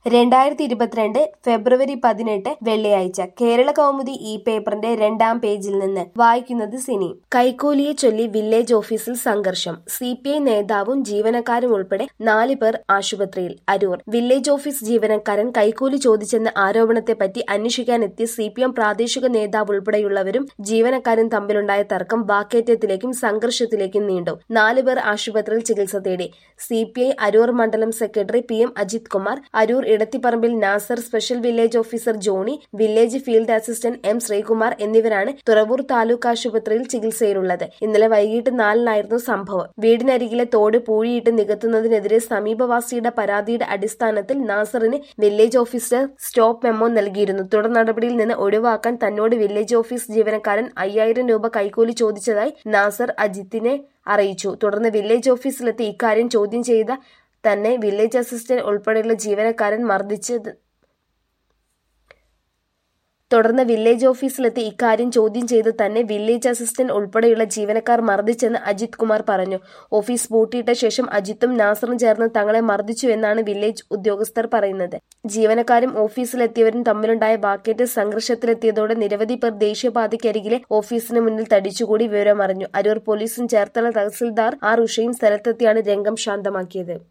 രണ്ടായിരത്തി ഇരുപത്തിരണ്ട് ഫെബ്രുവരി പതിനെട്ട് വെള്ളിയാഴ്ച കേരള കൗമുദി ഈ പേപ്പറിന്റെ രണ്ടാം പേജിൽ നിന്ന് വായിക്കുന്നത് സിനി കൈക്കൂലിയെ ചൊല്ലി വില്ലേജ് ഓഫീസിൽ സംഘർഷം സി പി ഐ നേതാവും ജീവനക്കാരും ഉൾപ്പെടെ നാല് പേർ ആശുപത്രിയിൽ അരൂർ വില്ലേജ് ഓഫീസ് ജീവനക്കാരൻ കൈക്കൂലി ചോദിച്ചെന്ന ആരോപണത്തെപ്പറ്റി അന്വേഷിക്കാനെത്തിയ സി പി എം പ്രാദേശിക നേതാവ് ഉൾപ്പെടെയുള്ളവരും ജീവനക്കാരും തമ്മിലുണ്ടായ തർക്കം വാക്കേറ്റത്തിലേക്കും സംഘർഷത്തിലേക്കും നീണ്ടു നാല് പേർ ആശുപത്രിയിൽ ചികിത്സ തേടി സി പി ഐ അരൂർ മണ്ഡലം secretary P M Ajith Kumar Aroor ഇടത്തിപ്പറമ്പിൽ Nasar special village officer Johny village field assistant M Sreekumar എന്നിവരാണ് തുറവൂർ താലൂക്ക് ആശുപത്രിയിൽ ചികിത്സയിലുള്ളത് ഇന്നലെ വൈകിട്ട് നാലിനായിരുന്നു സംഭവം വീടിനരികിലെ തോട് പൂഴിയിട്ട് നികത്തുന്നതിനെതിരെ സമീപവാസിയുടെ പരാതിയുടെ അടിസ്ഥാനത്തിൽ നാസറിന് വില്ലേജ് ഓഫീസർ സ്റ്റോപ്പ് മെമ്മോ നൽകിയിരുന്നു തുടർ നടപടിയിൽ നിന്ന് ഒഴിവാക്കാൻ തന്നോട് വില്ലേജ് ഓഫീസ് ജീവനക്കാരൻ അയ്യായിരം രൂപ കൈക്കൂലി ചോദിച്ചതായി നാസർ അജിത്തിനെ അറിയിച്ചു തുടർന്ന് വില്ലേജ് ഓഫീസിലെത്തി ഇക്കാര്യം ചോദ്യം ചെയ്ത തന്നെ വില്ലേജ് അസിസ്റ്റന്റ് ഉൾപ്പെടെയുള്ള ജീവനക്കാരൻ മർദ്ദിച്ചത് തുടർന്ന് വില്ലേജ് ഓഫീസിലെത്തി ഇക്കാര്യം ചോദ്യം ചെയ്ത് തന്നെ വില്ലേജ് അസിസ്റ്റന്റ് ഉൾപ്പെടെയുള്ള ജീവനക്കാർ മർദ്ദിച്ചെന്ന് അജിത് കുമാർ പറഞ്ഞു ഓഫീസ് പൂട്ടിയിട്ട ശേഷം അജിത്തും നാസറും ചേർന്ന് തങ്ങളെ മർദ്ദിച്ചു എന്നാണ് വില്ലേജ് ഉദ്യോഗസ്ഥർ പറയുന്നത് ജീവനക്കാരും ഓഫീസിലെത്തിയവരും തമ്മിലുണ്ടായ വാക്കേറ്റ് സംഘർഷത്തിലെത്തിയതോടെ നിരവധി പേർ ദേശീയപാതയ്ക്കരികിലെ ഓഫീസിന് മുന്നിൽ തടിച്ചുകൂടി വിവരമറിഞ്ഞു അരൂർ പോലീസും ചേർത്തല തഹസിൽദാർ ആർ ഉഷയും സ്ഥലത്തെത്തിയാണ് രംഗം ശാന്തമാക്കിയത്